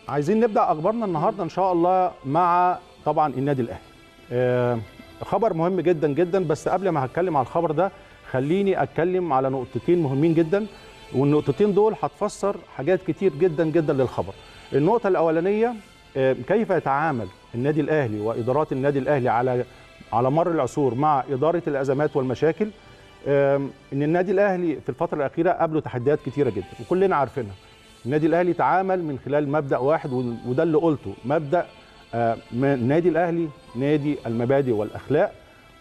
عايزين نبدا اخبارنا النهارده ان شاء الله مع طبعا النادي الاهلي آه، خبر مهم جدا جدا بس قبل ما هتكلم على الخبر ده خليني اتكلم على نقطتين مهمين جدا والنقطتين دول هتفسر حاجات كتير جدا جدا للخبر النقطه الاولانيه آه، كيف يتعامل النادي الاهلي وادارات النادي الاهلي على على مر العصور مع اداره الازمات والمشاكل آم، ان النادي الاهلي في الفتره الاخيره قابله تحديات كتيره جدا وكلنا عارفينها النادي الاهلي تعامل من خلال مبدا واحد وده اللي قلته مبدا آه، م- النادي الاهلي نادي المبادئ والاخلاق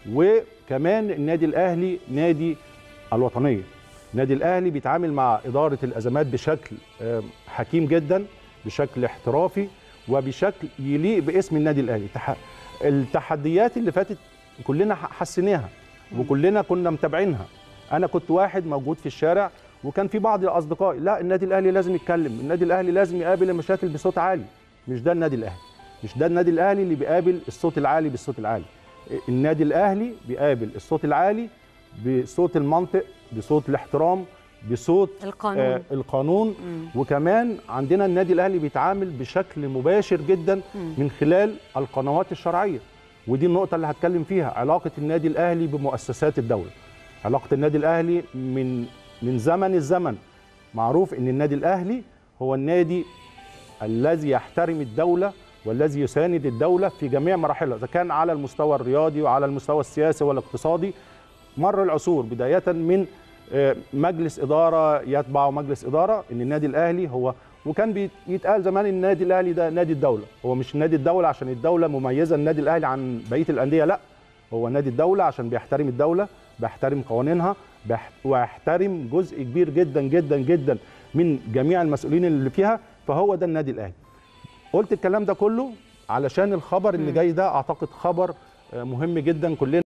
وكمان النادي الاهلي نادي الوطنيه النادي الاهلي بيتعامل مع اداره الازمات بشكل آه، حكيم جدا بشكل احترافي وبشكل يليق باسم النادي الاهلي تح- التحديات اللي فاتت كلنا ح- حسيناها وكلنا كنا متابعينها انا كنت واحد موجود في الشارع وكان في بعض الاصدقاء لا النادي الاهلي لازم يتكلم النادي الاهلي لازم يقابل المشاكل بصوت عالي مش ده النادي الاهلي مش ده النادي الاهلي اللي بيقابل الصوت العالي بالصوت العالي النادي الاهلي بيقابل الصوت العالي بصوت المنطق بصوت الاحترام بصوت القانون. آه القانون وكمان عندنا النادي الاهلي بيتعامل بشكل مباشر جدا من خلال القنوات الشرعيه ودي النقطه اللي هتكلم فيها علاقه النادي الاهلي بمؤسسات الدوله علاقه النادي الاهلي من من زمن الزمن معروف ان النادي الاهلي هو النادي الذي يحترم الدوله والذي يساند الدوله في جميع مراحلها اذا كان على المستوى الرياضي وعلى المستوى السياسي والاقتصادي مر العصور بدايه من آه، مجلس اداره يتبع مجلس اداره ان النادي الاهلي هو وكان بيتقال زمان إن النادي الاهلي ده نادي الدوله هو مش نادي الدوله عشان الدوله مميزه النادي الاهلي عن بقيه الانديه لا هو نادي الدوله عشان بيحترم الدوله بيحترم قوانينها بيح- ويحترم جزء كبير جدا جدا جدا من جميع المسؤولين اللي فيها فهو ده النادي الاهلي قلت الكلام ده كله علشان الخبر اللي جاي ده اعتقد خبر آه، مهم جدا كلنا